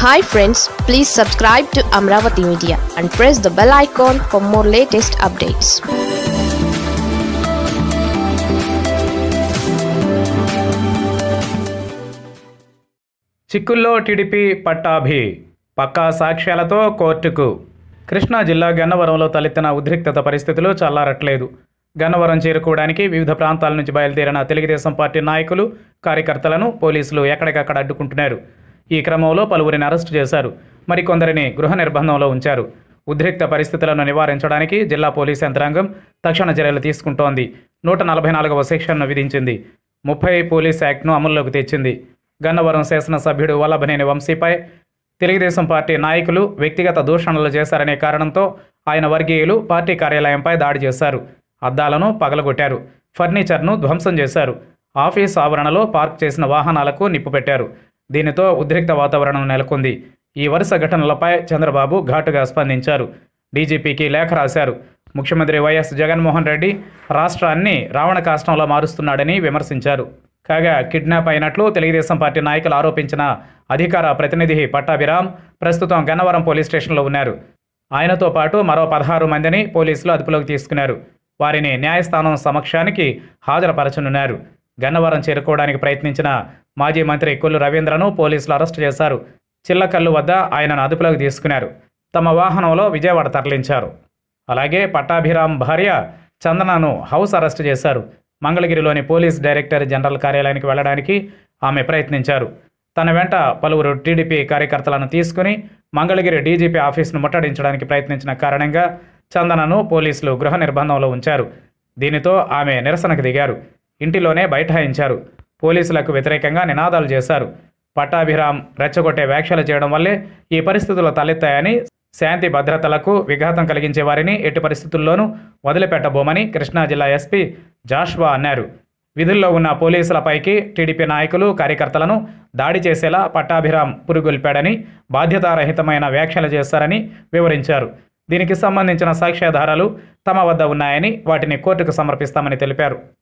hi friends please subscribe to Amaravati media and press the bell icon for more latest updates చిక్కుల్లో TDP Pattabhi పక్కా సాక్ష్యాలతో కోర్టుకు కృష్ణా జిల్లా గన్నవరంలో తలెత్తిన ఉద్రిక్తత పరిస్థితులు చల్లారట్లేదు గన్నవరం చేరుకోవడానికి వివిధ ప్రాంతాల నుంచి బయలుదేరిన తెలుగుదేశం పార్టీ నాయకులు కార్యకర్తలను పోలీసులు ఎక్కడికక్కడ అడ్డుకుంటున్నారు ఈ క్రమంలో పలువురిని అరెస్టు చేశారు మరికొందరిని గృహ నిర్బంధంలో ఉంచారు ఉద్రిక్త పరిస్థితులను నివారించడానికి జిల్లా పోలీస్ యంత్రాంగం తక్షణ చర్యలు తీసుకుంటోంది నూట నలభై నాలుగవ సెక్షన్ను విధించింది ముప్పై పోలీస్ యాక్ట్ను అమల్లోకి తెచ్చింది గన్నవరం శాసనసభ్యుడు వల్లభనేని వంశీపై తెలుగుదేశం పార్టీ నాయకులు వ్యక్తిగత దూషణలు చేశారనే కారణంతో ఆయన వర్గీయులు పార్టీ కార్యాలయంపై దాడి చేశారు అద్దాలను పగలగొట్టారు ఫర్నిచర్ను ధ్వంసం చేశారు ఆఫీస్ ఆవరణలో పార్క్ చేసిన వాహనాలకు నిప్పు పెట్టారు దీనితో ఉద్రిక్త వాతావరణం నెలకొంది ఈ వరుస ఘటనలపై చంద్రబాబు ఘాటుగా స్పందించారు డీజీపీకి లేఖ రాశారు ముఖ్యమంత్రి వైఎస్ జగన్మోహన్ రెడ్డి రాష్ట్రాన్ని రావణ కాష్టంలో మారుస్తున్నాడని విమర్శించారు కాగా కిడ్నాప్ అయినట్లు తెలుగుదేశం పార్టీ నాయకులు ఆరోపించిన అధికార ప్రతినిధి పట్టాభిరామ్ ప్రస్తుతం గన్నవరం పోలీస్ స్టేషన్లో ఉన్నారు ఆయనతో పాటు మరో పదహారు మందిని పోలీసులు అదుపులోకి తీసుకున్నారు వారిని న్యాయస్థానం సమక్షానికి హాజరుపరచనున్నారు గన్నవరం చేరుకోవడానికి ప్రయత్నించిన మాజీ మంత్రి కొల్లు రవీంద్రను పోలీసులు అరెస్టు చేశారు చిల్లకల్లు వద్ద ఆయనను అదుపులోకి తీసుకున్నారు తమ వాహనంలో విజయవాడ తరలించారు అలాగే పట్టాభిరామ్ భార్య చందనను హౌస్ అరెస్ట్ చేశారు మంగళగిరిలోని పోలీస్ డైరెక్టర్ జనరల్ కార్యాలయానికి వెళ్ళడానికి ఆమె ప్రయత్నించారు తన వెంట పలువురు టీడీపీ కార్యకర్తలను తీసుకుని మంగళగిరి డీజీపీ ఆఫీసును ముట్టడించడానికి ప్రయత్నించిన కారణంగా చందనను పోలీసులు గృహ నిర్బంధంలో ఉంచారు దీనితో ఆమె నిరసనకు దిగారు ఇంటిలోనే బైఠాయించారు పోలీసులకు వ్యతిరేకంగా నినాదాలు చేశారు పట్టాభిరామ్ రెచ్చగొట్టే వ్యాఖ్యలు చేయడం వల్లే ఈ పరిస్థితులు తలెత్తాయని శాంతి భద్రతలకు విఘాతం కలిగించే వారిని ఎట్టి పరిస్థితుల్లోనూ వదిలిపెట్టబోమని కృష్ణా జిల్లా ఎస్పీ జాష్వా అన్నారు విధుల్లో ఉన్న పోలీసులపైకి టీడీపీ నాయకులు కార్యకర్తలను దాడి చేసేలా పట్టాభిరామ్ పురుగొల్పాడని బాధ్యతారహితమైన వ్యాఖ్యలు చేశారని వివరించారు దీనికి సంబంధించిన సాక్ష్యాధారాలు తమ వద్ద ఉన్నాయని వాటిని కోర్టుకు సమర్పిస్తామని తెలిపారు